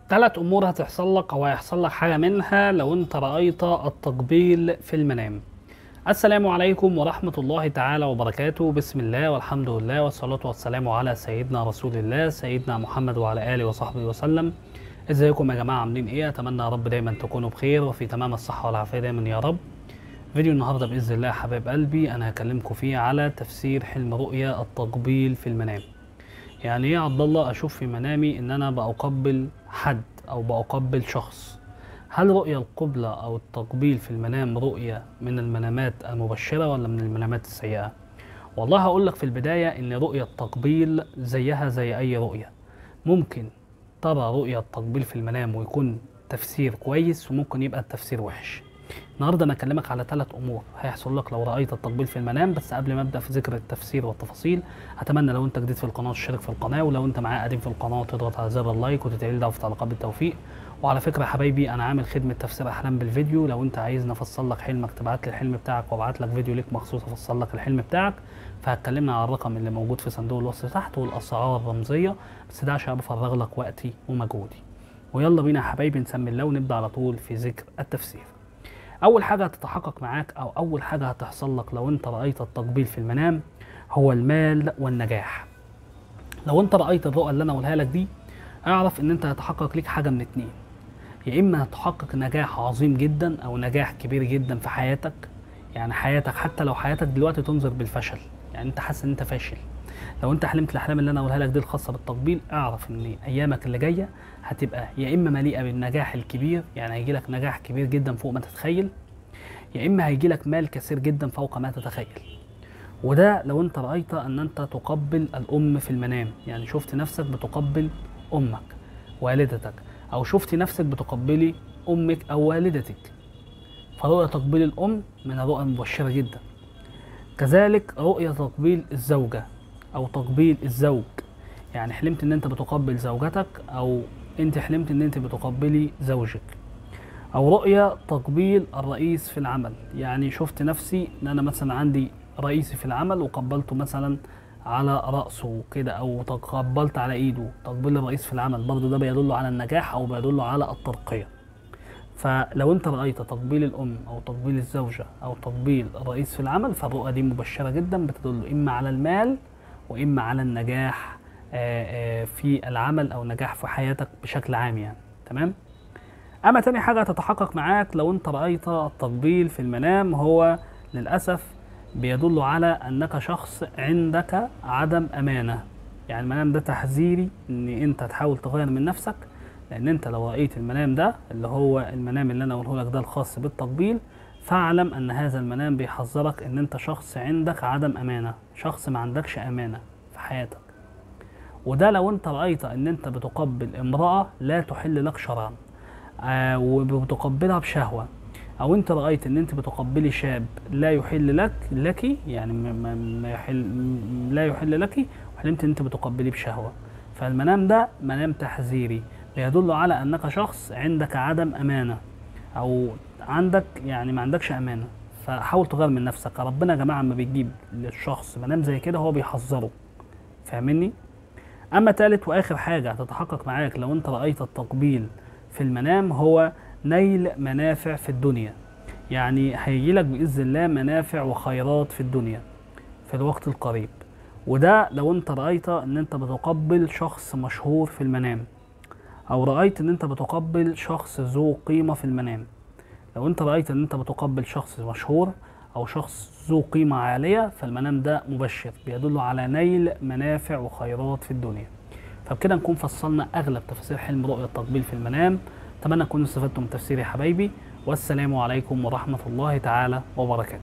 ثلاث امور هتحصل لك او هيحصل لك حاجه منها لو انت رايت التقبيل في المنام السلام عليكم ورحمة الله تعالى وبركاته بسم الله والحمد لله والصلاة والسلام على سيدنا رسول الله سيدنا محمد وعلى آله وصحبه وسلم ازيكم يا جماعة عاملين ايه اتمنى يا رب دايما تكونوا بخير وفي تمام الصحة والعافية دايما يا رب فيديو النهاردة بإذن الله يا حبايب قلبي انا هكلمكم فيه على تفسير حلم رؤيا التقبيل في المنام يعني ايه يا عبد الله اشوف في منامي ان انا بقبل حد او بقبل شخص هل رؤيا القبلة أو التقبيل في المنام رؤية من المنامات المبشرة ولا من المنامات السيئة؟ والله هقول لك في البداية إن رؤية التقبيل زيها زي أي رؤية ممكن ترى رؤية التقبيل في المنام ويكون تفسير كويس وممكن يبقى التفسير وحش النهارده انا اكلمك على ثلاث امور هيحصل لك لو رايت التقبيل في المنام بس قبل ما ابدا في ذكر التفسير والتفاصيل اتمنى لو انت جديد في القناه تشترك في القناه ولو انت معايا قديم في القناه تضغط على زر اللايك وتتعمل دعوه في تعليقات بالتوفيق وعلى فكره يا حبايبي انا عامل خدمه تفسير احلام بالفيديو لو انت عايزني افصل لك حلمك تبعت لي الحلم بتاعك وابعت لك فيديو ليك مخصوص افصل لك الحلم بتاعك فهتكلمنا على الرقم اللي موجود في صندوق الوصف تحت والاسعار الرمزيه بس ده عشان بفرغ لك وقتي ومجهودي ويلا بينا يا حبايبي نسمي الله ونبدا على طول في ذكر التفسير اول حاجه هتتحقق معاك او اول حاجه هتحصل لك لو انت رايت التقبيل في المنام هو المال والنجاح لو انت رايت الرؤى اللي انا اقولها لك دي اعرف ان انت هيتحقق ليك حاجه من اتنين يا اما هتحقق نجاح عظيم جدا او نجاح كبير جدا في حياتك يعني حياتك حتى لو حياتك دلوقتي تنظر بالفشل يعني انت حاسس ان انت فاشل لو انت حلمت الاحلام اللي انا اقولها لك دي الخاصه بالتقبيل اعرف ان ايامك اللي جايه هتبقى يا اما مليئه بالنجاح الكبير يعني هيجي لك نجاح كبير جدا فوق ما تتخيل يا اما هيجي لك مال كثير جدا فوق ما تتخيل وده لو انت رايت ان انت تقبل الام في المنام يعني شفت نفسك بتقبل امك والدتك او شفت نفسك بتقبلي امك او والدتك فرؤية تقبيل الام من الرؤى المبشرة جدا كذلك رؤية تقبيل الزوجة او تقبيل الزوج يعني حلمت ان انت بتقبل زوجتك او انت حلمت ان انت بتقبلي زوجك او رؤية تقبيل الرئيس في العمل يعني شفت نفسي ان انا مثلا عندي رئيسي في العمل وقبلته مثلا على رأسه كده او تقبلت على ايده تقبيل الرئيس في العمل برضه ده بيدل على النجاح او بيدل على الترقية فلو انت رأيت تقبيل الام او تقبيل الزوجة او تقبيل الرئيس في العمل فالرؤى دي مبشرة جدا بتدل اما على المال واما على النجاح في العمل او نجاح في حياتك بشكل عام يعني تمام اما تاني حاجه هتتحقق معاك لو انت رايت التقبيل في المنام هو للاسف بيدل على انك شخص عندك عدم امانه يعني المنام ده تحذيري ان انت تحاول تغير من نفسك لان انت لو رايت المنام ده اللي هو المنام اللي انا اقوله لك ده الخاص بالتقبيل فاعلم ان هذا المنام بيحذرك ان انت شخص عندك عدم امانه شخص ما عندكش امانه في حياتك وده لو انت رايت ان انت بتقبل امراه لا تحل لك شرعا آه وبتقبلها بشهوه او انت رايت ان انت بتقبلي شاب لا يحل لك لك يعني ما, ما يحل لا يحل لك وحلمت ان انت بتقبليه بشهوه فالمنام ده منام تحذيري بيدل على انك شخص عندك عدم امانه او عندك يعني ما عندكش امانه فحاول تغير من نفسك ربنا يا جماعه لما بيجيب للشخص منام زي كده هو بيحذره فاهمني اما ثالث واخر حاجه هتتحقق معاك لو انت رايت التقبيل في المنام هو نيل منافع في الدنيا يعني هيجي لك باذن الله منافع وخيرات في الدنيا في الوقت القريب وده لو انت رايت ان انت بتقبل شخص مشهور في المنام او رايت ان انت بتقبل شخص ذو قيمه في المنام لو انت رايت ان انت بتقبل شخص مشهور او شخص ذو قيمه عاليه فالمنام ده مبشر بيدل على نيل منافع وخيرات في الدنيا فبكده نكون فصلنا اغلب تفاسير حلم رؤية التقبيل في المنام اتمنى تكونوا استفدتم من تفسير يا حبايبي والسلام عليكم ورحمة الله تعالى وبركاته